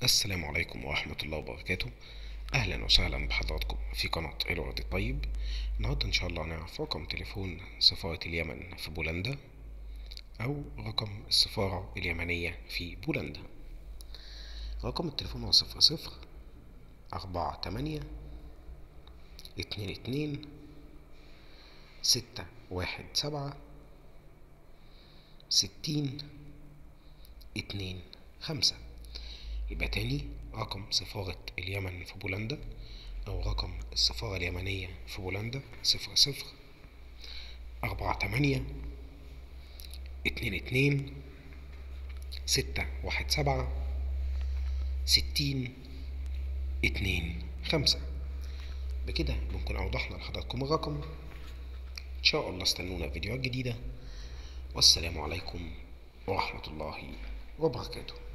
السلام عليكم ورحمة الله وبركاته أهلا وسهلا بحضراتكم في قناة الورد الطيب النهاردة إن شاء الله هنعرف رقم تليفون سفارة اليمن في بولندا أو رقم السفارة اليمنية في بولندا رقم التليفون هو صفر صفر أربعة تمانية اتنين اتنين ستة واحد سبعة ستين اتنين خمسة يبقى تاني رقم سفارة اليمن في بولندا أو رقم السفارة اليمنية في بولندا صفر صفر أربعة تمانية اتنين اتنين ستة واحد سبعة ستين اتنين خمسة بكده بنكون أوضحنا لحضراتكم الرقم إن شاء الله استنونا في فيديوهات جديدة والسلام عليكم ورحمة الله وبركاته